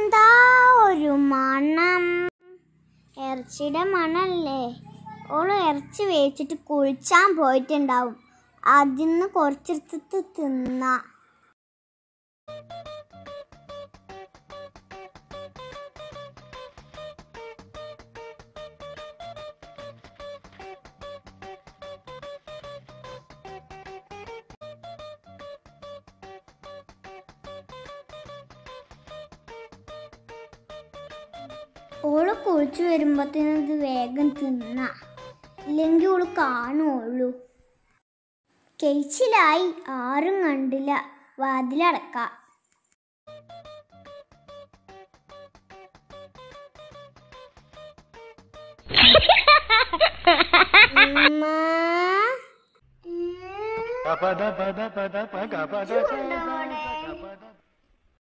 എന്താ ഒരു മണം ഇറച്ചിയുടെ മണല്ലേ ഓള് ഇറച്ചി വേവിച്ചിട്ട് കുളിച്ചാൻ പോയിട്ടുണ്ടാവും അതിന്ന് കുറച്ചെടുത്തിട്ട് തിന്ന ഓള് കുളിച്ചു വരുമ്പോഴത്തേനും ഇത് വേഗം തിന്ന ഇല്ലെങ്കിൽ ഓള് കാണുള്ളൂ കെയ്ച്ചിലായി ആരും കണ്ടില്ല വാതിലടക്ക ഉമ്മ. ഉം. ചൂടുണ്ടോ അവിടെ?